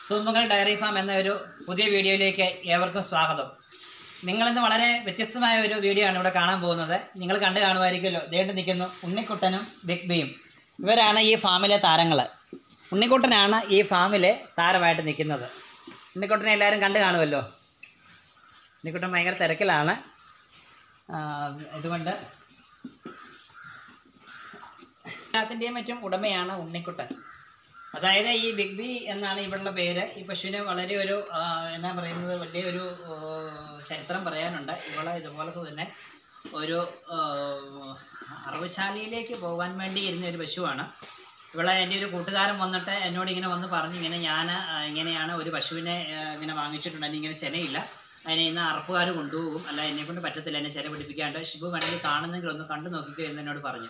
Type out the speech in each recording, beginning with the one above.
തുമ്പുകൾ dairy farm എന്ന ഒരു പുതിയ വീഡിയോയിലേക്ക് ഏവർക്കും സ്വാഗതം നിങ്ങളിന്ന് വളരെ വ്യത്യസ്തമായ ഒരു വീഡിയോ ആണ് ഇവിടെ കാണാൻ പോകുന്നത് നിങ്ങൾ കണ്ടു കാണുമായിരിക്കുമല്ലോ ദേണ്ട് നിൽക്കുന്നു ഉണ്ണിക്കുട്ടനും ബിഗ് ബിയും ഇവരാണ് ഈ ഫാമിലെ താരങ്ങൾ ഉണ്ണിക്കുട്ടനാണ് ഈ ഫാമിലെ താരമായിട്ട് നിൽക്കുന്നത് ഉണ്ണിക്കുട്ടനെ എല്ലാവരും കണ്ടു കാണുമല്ലോ ഉണ്ണിക്കുട്ടൻ ഭയങ്കര തിരക്കിലാണ് ആ, ഇതുകൊണ്ട് എല്ലാത്തിൻ്റെയും മറ്റും ഉടമയാണ് ഉണ്ണിക്കുട്ടൻ അതായത് ഈ ബിഗ് ബി എന്നാണ് ഇവളുടെ പേര് ഈ പശുവിന് വളരെ ഒരു ആ, എന്നാ പറയുന്നത് വലിയൊരു ആ, ചരിത്രം പറയാനുണ്ട് ഇവളെ ഇതുപോലത്തെ തന്നെ ഒരു ആ, അറവുശാലയിലേക്ക് പോകാൻ വേണ്ടി ഇരുന്ന ഒരു പശുവാണ് ഇവളെ എൻ്റെ ഒരു കൂട്ടുകാരൻ വന്നിട്ട് എന്നോട് ഇങ്ങനെ വന്ന് പറഞ്ഞു ഇങ്ങനെ ഞാൻ ഇങ്ങനെയാണ് ഒരു പശുവിനെ ആ, ഇങ്ങനെ വാങ്ങിച്ചിട്ടുണ്ട് അതിന് ഇങ്ങനെ ചെനയില്ല അതിനെ ഇന്ന് അറപ്പുകാർ കൊണ്ടുപോകും അല്ല എന്നെ കൊണ്ട് പറ്റത്തില്ല എന്നെ ചെന പിടിപ്പിക്കാണ്ട് ഷിബു വേണമെങ്കിൽ കാണുന്നെങ്കിൽ ഒന്ന് കണ്ടു നോക്കിക്കോ എന്ന് എന്നോട് പറഞ്ഞു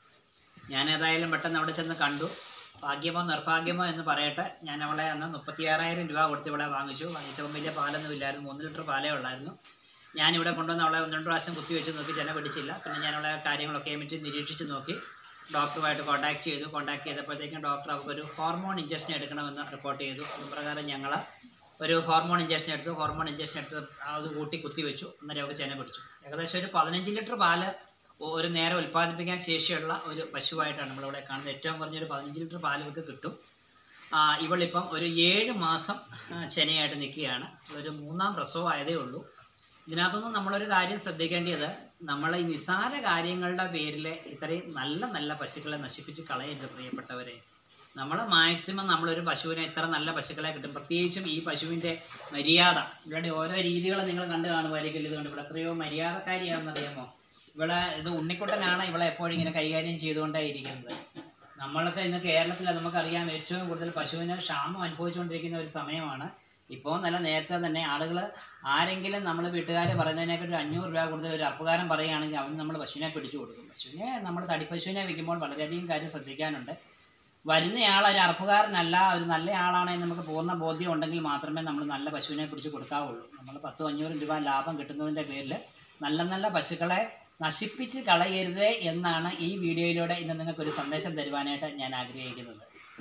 ഞാൻ ഏതായാലും പെട്ടെന്ന് അവിടെ ചെന്ന് കണ്ടു ഭാഗ്യമോ നിർഭാഗ്യമോ എന്ന് പറയട്ടെ ഞാൻ അവളെ അന്ന് മുപ്പത്തിയാറായിരം രൂപ കൊടുത്ത് ഇവളെ വാങ്ങിച്ചു വാങ്ങിച്ചപ്പോൾ വലിയ പാലൊന്നും ഇല്ലായിരുന്നു മൂന്ന് ലിറ്റർ പാലേ ഉള്ളായിരുന്നു ഞാൻ ഇവിടെ കൊണ്ടുവന്ന് അവളെ ഒന്ന് രണ്ട് പ്രാവശ്യം കുത്തി വെച്ച് നോക്കി ചെന പിടിച്ചില്ല പിന്നെ ഞാൻ അവളെ കാര്യങ്ങളൊക്കെ മറ്റും നിരീക്ഷിച്ച് നോക്കി ഡോക്ടറുമായിട്ട് കോൺടാക്ട് ചെയ്തു കോൺടാക്ട് ചെയ്തപ്പോഴത്തേക്കും ഡോക്ടർ അവർക്കൊരു ഹോർമോൺ ഇഞ്ചക്ഷൻ എടുക്കണമെന്ന് റിപ്പോർട്ട് ചെയ്തു അതുപ്രകാരം ഞങ്ങൾ ഒരു ഹോർമോൺ ഇഞ്ചക്ഷൻ എടുത്തു ഹോർമോൺ ഇഞ്ചക്ഷൻ എടുത്ത് അത് കൂട്ടി കുത്തി വെച്ചു അന്നേരം അവർക്ക് ചെന പിടിച്ചു ഏകദേശം ഒരു പതിനഞ്ച് ലിറ്റർ പാല് ഒരു നേരം ഉൽപ്പാദിപ്പിക്കാൻ ശേഷിയുള്ള ഒരു പശുവായിട്ടാണ് നമ്മളിവിടെ കാണുന്നത് ഏറ്റവും കുറഞ്ഞൊരു പതിനഞ്ച് ലിറ്റർ പാൽ ഇവർക്ക് കിട്ടും ആ, ഇവളിപ്പം ഒരു ഏഴ് മാസം ആ, ചെനയായിട്ട് നിൽക്കുകയാണ് ഒരു മൂന്നാം പ്രസവമായതേ ഉള്ളൂ ഇതിനകത്തൊന്നും നമ്മളൊരു കാര്യം ശ്രദ്ധിക്കേണ്ടത് നമ്മൾ ഈ നിസ്സാര കാര്യങ്ങളുടെ പേരിൽ ഇത്രയും നല്ല നല്ല പശുക്കളെ നശിപ്പിച്ച് കളയരുത് പ്രിയപ്പെട്ടവരെ നമ്മൾ മാക്സിമം നമ്മളൊരു പശുവിനെ ഇത്ര നല്ല പശുക്കളെ കിട്ടും പ്രത്യേകിച്ചും ഈ പശുവിൻ്റെ മര്യാദ ഇവിടെ ഓരോ രീതികൾ നിങ്ങൾ കണ്ടു കാണുമായിരിക്കും ഇതുകൊണ്ട് ഇവിടെ എത്രയോ മര്യാദക്കാരിയാണെന്നറിയാമോ ഇവളെ ഇത് ഉണ്ണിക്കുട്ടനാണ് ഇവളെ എപ്പോഴും ഇങ്ങനെ കൈകാര്യം ചെയ്തുകൊണ്ടേ ഇരിക്കുന്നത് നമ്മളൊക്കെ ഇന്ന് കേരളത്തിൽ നമുക്കറിയാം ഏറ്റവും കൂടുതൽ പശുവിന് ക്ഷാമം അനുഭവിച്ചുകൊണ്ടിരിക്കുന്ന ഒരു സമയമാണ് ഇപ്പോൾ നല്ല നേരത്തെ തന്നെ ആളുകൾ ആരെങ്കിലും നമ്മൾ വീട്ടുകാർ പറയുന്നതിനേക്കാൾ ഒരു അഞ്ഞൂറ് രൂപ കൊടുത്ത് ഒരു അപ്പുകാരൻ പറയുകയാണെങ്കിൽ അവന് നമ്മൾ പശുവിനെ പിടിച്ചു കൊടുക്കും പശുവിനെ നമ്മൾ തടിപ്പശുവിനെ വിൽക്കുമ്പോൾ വളരെയധികം കാര്യം ശ്രദ്ധിക്കാനുണ്ട് വരുന്നയാൾ ഒരു അറപ്പുകാരനല്ല ഒരു നല്ല ആളാണെന്ന് നമുക്ക് പൂർണ്ണ ബോധ്യം ഉണ്ടെങ്കിൽ മാത്രമേ നമ്മൾ നല്ല പശുവിനെ പിടിച്ച് കൊടുക്കാവുള്ളൂ നമ്മൾ പത്തും അഞ്ഞൂറും രൂപ ലാഭം കിട്ടുന്നതിൻ്റെ പേരിൽ നല്ല നല്ല പശുക്കളെ നശിപ്പിച്ച് കളയരുത് എന്നാണ് ഈ വീഡിയോയിലൂടെ ഇന്ന് നിങ്ങൾക്കൊരു സന്ദേശം തരുവാനായിട്ട് ഞാൻ ആഗ്രഹിക്കുന്നത്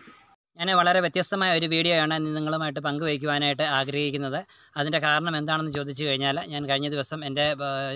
ഞാൻ വളരെ വ്യത്യസ്തമായ ഒരു വീഡിയോ ആണ് ഇന്ന് നിങ്ങളുമായിട്ട് പങ്കുവയ്ക്കുവാനായിട്ട് ആഗ്രഹിക്കുന്നത് അതിൻ്റെ കാരണം എന്താണെന്ന് ചോദിച്ചു കഴിഞ്ഞാൽ ഞാൻ കഴിഞ്ഞ ദിവസം എൻ്റെ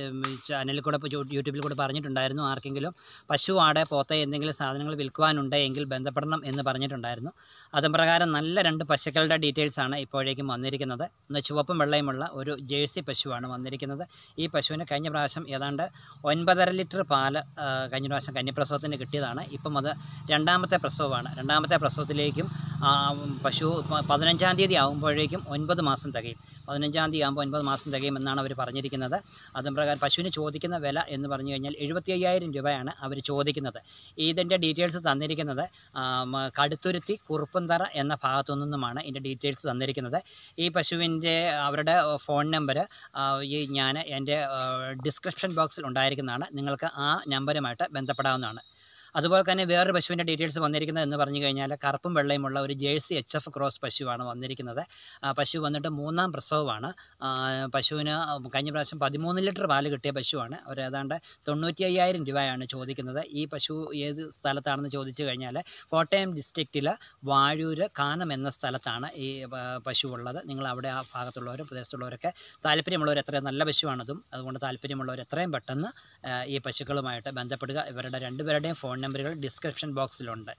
ചാനലിൽ കൂടെ ഇപ്പോൾ യൂ- യൂട്യൂബിൽ കൂടെ പറഞ്ഞിട്ടുണ്ടായിരുന്നു ആർക്കെങ്കിലും പശു ആട് പോത്ത എന്തെങ്കിലും സാധനങ്ങൾ വിൽക്കുവാനുണ്ട് എങ്കിൽ ബന്ധപ്പെടണം എന്ന് പറഞ്ഞിട്ടുണ്ടായിരുന്നു അതും പ്രകാരം നല്ല രണ്ട് പശുക്കളുടെ ഡീറ്റെയിൽസ് ആണ് ഇപ്പോഴേക്കും വന്നിരിക്കുന്നത് ഒന്ന് ചുവപ്പും വെള്ളയുമുള്ള ഒരു ജേഴ്സി പശുവാണ് വന്നിരിക്കുന്നത് ഈ പശുവിന് കഴിഞ്ഞ പ്രാവശ്യം ഏതാണ്ട് ഒൻപതര ലിറ്റർ പാല് ആ, കഴിഞ്ഞ പ്രാവശ്യം കന്നിപ്രസവത്തിന് കിട്ടിയതാണ് ഇപ്പം അത് രണ്ടാമത്തെ പ്രസവമാണ് രണ്ടാമത്തെ പ്രസവത്തിലേക്കും ആ, പശു പ- പതിനഞ്ചാം തീയതി ആകുമ്പോഴേക്കും ഒൻപത് മാസം തികയും പതിനഞ്ചാം തീയതി ആകുമ്പോൾ ഒൻപത് മാസം തികയും എന്നാണ് അവർ പറഞ്ഞിരിക്കുന്നത് അതും പ്രകാരം പശുവിന് ചോദിക്കുന്ന വില എന്ന് പറഞ്ഞു കഴിഞ്ഞാൽ എഴുപത്തി അയ്യായിരം രൂപയാണ് അവർ ചോദിക്കുന്നത് ഇതിൻ്റെ ഡീറ്റെയിൽസ് തന്നിരിക്കുന്നത് ആ, മ- കടുത്തുരുത്തി കുറുപ്പന്തറ എന്ന ഭാഗത്തു നിന്നുമാണ് ഇതിൻ്റെ ഡീറ്റെയിൽസ് തന്നിരിക്കുന്നത് ഈ പശുവിൻ്റെ അവരുടെ ഫോൺ നമ്പർ ഈ ഞാൻ എൻ്റെ ഡിസ്ക്രിപ്ഷൻ ബോക്സിൽ ഉണ്ടായിരിക്കുന്നതാണ് നിങ്ങൾക്ക് ആ നമ്പറുമായിട്ട് ബന്ധപ്പെടാവുന്നതാണ് അതുപോലെ തന്നെ വേറൊരു പശുവിൻ്റെ ഡീറ്റെയിൽസ് വന്നിരിക്കുന്നത് എന്ന് പറഞ്ഞു കഴിഞ്ഞാൽ കറുപ്പും വെള്ളയുമുള്ള ഒരു ജേഴ്സി എച്ച് എഫ് ക്രോസ് പശുവാണ് വന്നിരിക്കുന്നത് ആ പശു വന്നിട്ട് മൂന്നാം പ്രസവമാണ് ആ, പശുവിന് കഴിഞ്ഞ പ്രാവശ്യം പതിമൂന്ന് ലിറ്റർ പാല് കിട്ടിയ പശുവാണ് അവർ ഏതാണ്ട് തൊണ്ണൂറ്റി അയ്യായിരം രൂപയാണ് ചോദിക്കുന്നത് ഈ പശു ഏത് സ്ഥലത്താണെന്ന് ചോദിച്ചു കഴിഞ്ഞാൽ കോട്ടയം ഡിസ്ട്രിക്റ്റിൽ വാഴൂര് കാനം എന്ന സ്ഥലത്താണ് ഈ ആ, പശു ഉള്ളത് നിങ്ങൾ അവിടെ ആ ഭാഗത്തുള്ളവരും പ്രദേശത്തുള്ളവരൊക്കെ താല്പര്യമുള്ളവർ എത്രയും നല്ല പശുവാണതും അതുകൊണ്ട് താല്പര്യമുള്ളവർ എത്രയും പെട്ടെന്ന് ആ, ഈ പശുക്കളുമായിട്ട് ബന്ധപ്പെടുക ഇവരുടെ രണ്ടുപേരുടെയും ഫോൺ നമ്പറുകൾ ഡിസ്ക്രിപ്ഷൻ ബോക്സിലുണ്ട്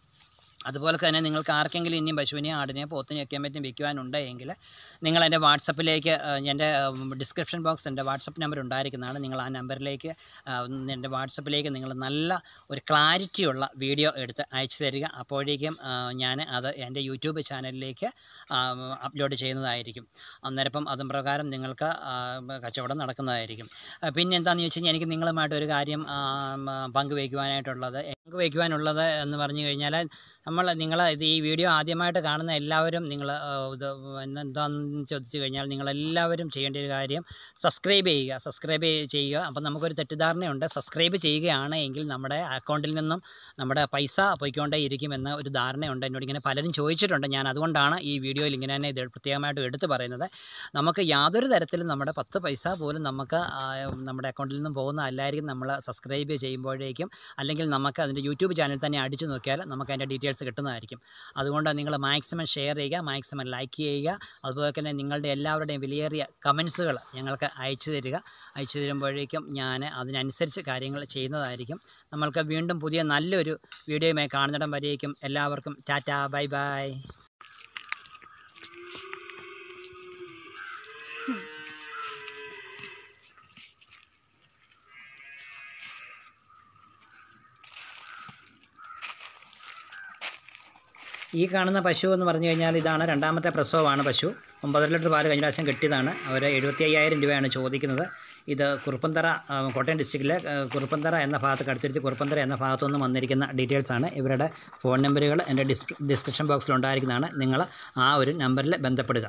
അതുപോലെ തന്നെ നിങ്ങൾക്ക് ആർക്കെങ്കിലും ഇനിയും പശുവിനെയോ ആടിനെയോ പോത്തിനെയോ ഒക്കെ മറ്റും വിൽക്കുവാനുണ്ട് എങ്കിൽ നിങ്ങൾ എൻ്റെ വാട്സപ്പിലേക്ക് ആ, എൻ്റെ ഡിസ്ക്രിപ്ഷൻ ബോക്സ് എൻ്റെ വാട്സപ്പ് നമ്പർ ഉണ്ടായിരിക്കുന്നതാണ് നിങ്ങൾ ആ നമ്പറിലേക്ക് ആ, എൻ്റെ വാട്സപ്പിലേക്ക് നിങ്ങൾ നല്ല ഒരു ക്ലാരിറ്റിയുള്ള വീഡിയോ എടുത്ത് അയച്ചു തരിക അപ്പോഴേക്കും ഞാൻ അത് എൻ്റെ യൂട്യൂബ് ചാനലിലേക്ക് അപ്ലോഡ് ചെയ്യുന്നതായിരിക്കും അന്നേരം അതും പ്രകാരം നിങ്ങൾക്ക് ആ, കച്ചവടം നടക്കുന്നതായിരിക്കും ആ, പിന്നെ എന്താണെന്ന് ചോദിച്ചു കഴിഞ്ഞാൽ എനിക്ക് നിങ്ങളുമായിട്ട് ഒരു കാര്യം ആ, മ, പങ്കുവയ്ക്കുവാനായിട്ടുള്ളത് പങ്കുവയ്ക്കുവാനുള്ളത് എന്ന് പറഞ്ഞു കഴിഞ്ഞാൽ നമ്മൾ നിങ്ങൾ ഇത് ഈ വീഡിയോ ആദ്യമായിട്ട് കാണുന്ന എല്ലാവരും നിങ്ങൾ ഇത് എന്താണെന്ന് ചോദിച്ചു കഴിഞ്ഞാൽ നിങ്ങളെല്ലാവരും ചെയ്യേണ്ട ഒരു കാര്യം സബ്സ്ക്രൈബ് ചെയ്യുക സബ്സ്ക്രൈബ് ചെയ്യുക അപ്പം നമുക്കൊരു തെറ്റിദ്ധാരണയുണ്ട് സബ്സ്ക്രൈബ് ചെയ്യുകയാണ് എങ്കിൽ നമ്മുടെ അക്കൗണ്ടിൽ നിന്നും നമ്മുടെ പൈസ പോയിക്കൊണ്ടേ ഇരിക്കുമെന്ന ഒരു ധാരണയുണ്ട് എന്നോട് ഇങ്ങനെ പലരും ചോദിച്ചിട്ടുണ്ട് ഞാൻ അതുകൊണ്ടാണ് ഈ വീഡിയോയിൽ ഇങ്ങനെ തന്നെ ഇത് പ്രത്യേകമായിട്ട് എടുത്തു പറയുന്നത് നമുക്ക് യാതൊരു തരത്തിലും നമ്മുടെ പത്ത് പൈസ പോലും നമുക്ക് ആ, നമ്മുടെ അക്കൗണ്ടിൽ നിന്നും പോകുന്നതല്ലായിരിക്കും നമ്മൾ സബ്സ്ക്രൈബ് ചെയ്യുമ്പോഴേക്കും അല്ലെങ്കിൽ നമുക്ക് അതിൻ്റെ യൂട്യൂബ് ചാനൽ തന്നെ അടിച്ചു നോക്കിയാൽ നമുക്ക് അതിൻ്റെ ഡീറ്റെയിൽസ് ഡീറ്റെയിൽസ് കിട്ടുന്നതായിരിക്കും അതുകൊണ്ട് നിങ്ങൾ മാക്സിമം ഷെയർ ചെയ്യുക മാക്സിമം ലൈക്ക് ചെയ്യുക അതുപോലെ തന്നെ നിങ്ങളുടെ എല്ലാവരുടെയും വിലയേറിയ കമൻസുകൾ ഞങ്ങൾക്ക് അയച്ചു തരിക അയച്ചു തരുമ്പോഴേക്കും ഞാൻ അതിനനുസരിച്ച് കാര്യങ്ങൾ ചെയ്യുന്നതായിരിക്കും നമ്മൾക്ക് വീണ്ടും പുതിയ നല്ലൊരു വീഡിയോയുമായി കാണുന്നിടം വരേക്കും എല്ലാവർക്കും ടാറ്റ ബൈ ബൈ ഈ കാണുന്ന പശു എന്ന് പറഞ്ഞു കഴിഞ്ഞാൽ ഇതാണ് രണ്ടാമത്തെ പ്രസവമാണ് പശു ഒമ്പതര ലിറ്റർ പാല് കഴിഞ്ഞ പ്രാവശ്യം കിട്ടിയതാണ് അവർ എഴുപത്തി അയ്യായിരം രൂപയാണ് ചോദിക്കുന്നത് ഇത് കുറുപ്പന്തറ ആ, കോട്ടയം ഡിസ്ട്രിക്റ്റിലെ ആ, കുറുപ്പന്തറ എന്ന ഭാഗത്ത് കടുത്തിരുത്തി കുറുപ്പന്തറ എന്ന ഭാഗത്തു നിന്ന് വന്നിരിക്കുന്ന ഡീറ്റെയിൽസ് ആണ് ഇവരുടെ ഫോൺ നമ്പറുകൾ എൻ്റെ ഡിസ് ഡിസ്ക്രിപ്ഷൻ ബോക്സിൽ ഉണ്ടായിരിക്കുന്നതാണ് നിങ്ങൾ ആ ഒരു നമ്പറിൽ ബന്ധപ്പെടുക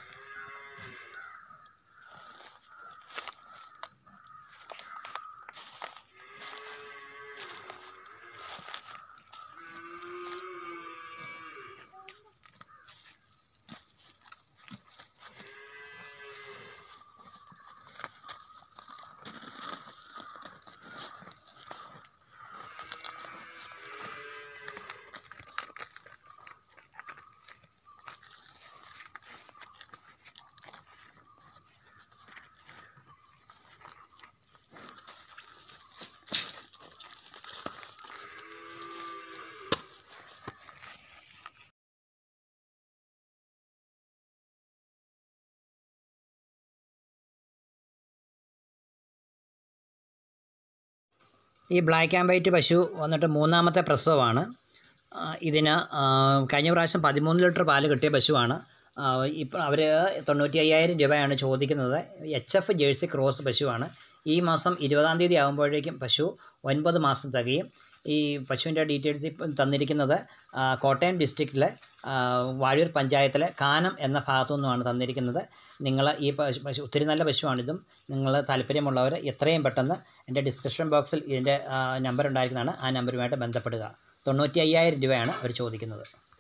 ഈ ബ്ലാക്ക് ആൻഡ് വൈറ്റ് പശു വന്നിട്ട് മൂന്നാമത്തെ പ്രസവമാണ് ആ, ഇതിന് ആ, കഴിഞ്ഞ പ്രാവശ്യം പതിമൂന്ന് ലിറ്റർ പാല് കിട്ടിയ പശുവാണ് ഇപ്പം അവർ തൊണ്ണൂറ്റി അയ്യായിരം രൂപയാണ് ചോദിക്കുന്നത് എച്ച് എഫ് ജേഴ്സി ക്രോസ് പശുവാണ് ഈ മാസം ഇരുപതാം തീയതി ആകുമ്പോഴേക്കും പശു ഒൻപത് മാസം തികയും ഈ പശുവിൻ്റെ ഡീറ്റെയിൽസ് ഇപ്പം തന്നിരിക്കുന്നത് ആ, കോട്ടയം ഡിസ്ട്രിക്റ്റിലെ ആ, വാഴൂർ പഞ്ചായത്തിലെ കാനം എന്ന ഭാഗത്തു നിന്നുമാണ് തന്നിരിക്കുന്നത് നിങ്ങൾ ഈ പശു പശു ഒത്തിരി നല്ല പശുവാണിതും നിങ്ങൾ താല്പര്യമുള്ളവർ എത്രയും പെട്ടെന്ന് എൻ്റെ ഡിസ്ക്രിപ്ഷൻ ബോക്സിൽ ഇതിൻ്റെ നമ്പർ ഉണ്ടായിരിക്കുന്നതാണ് ആ നമ്പറുമായിട്ട് ബന്ധപ്പെടുക തൊണ്ണൂറ്റി അയ്യായിരം രൂപയാണ് അവർ ചോദിക്കുന്നത്